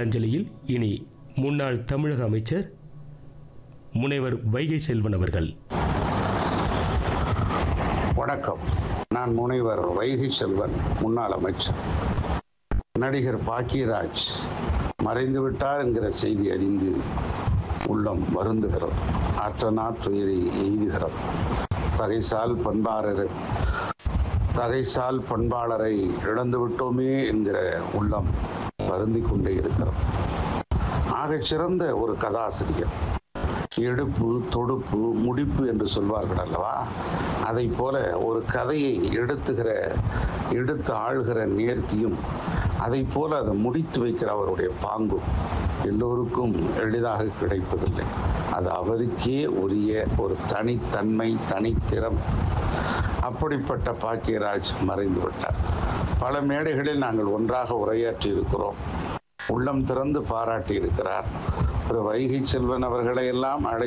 அஞ்சலியில் இனி முன்னாள் தமிழக அமைச்சர் முனைவர் வைகை செல்வன் அவர்கள் வணக்கம் நான் முனைவர் வைகை செல்வன் முன்னாள் அமைச்சர் நடிகர் பாக்கியராஜ் மறைந்து விட்டார் என்கிற செய்தி அறிந்து உள்ளம் வருந்துகிறது ஆற்றனா துயரை எய்துகிறது தகைசால் பண்பாளரை தகைசால் பண்பாளரை இழந்து விட்டோமே என்கிற உள்ளம் வருந்திக் கொண்டே இருக்கிறது ஆகச் சிறந்த ஒரு கதாசிரியர் எடுப்பு தொடுப்பு முடிப்பு என்று சொல்வார்கள் அல்லவா அதை போல ஒரு கதையை எடுத்துகிற எடுத்து ஆள்கிற நேர்த்தியும் அதை போல அதை முடித்து வைக்கிற அவருடைய பாங்கும் எல்லோருக்கும் எளிதாக கிடைப்பதில்லை அது அவருக்கே உரிய ஒரு தனித்தன்மை தனித்திறம் அப்படிப்பட்ட பாக்கியராஜ் மறைந்து விட்டார் பல மேடைகளில் நாங்கள் ஒன்றாக உரையாற்றி இருக்கிறோம் உள்ளம் திறந்து பாராட்டி இருக்கிறார் திரு வைகை செல்வன் அவர்களை எல்லாம் அழை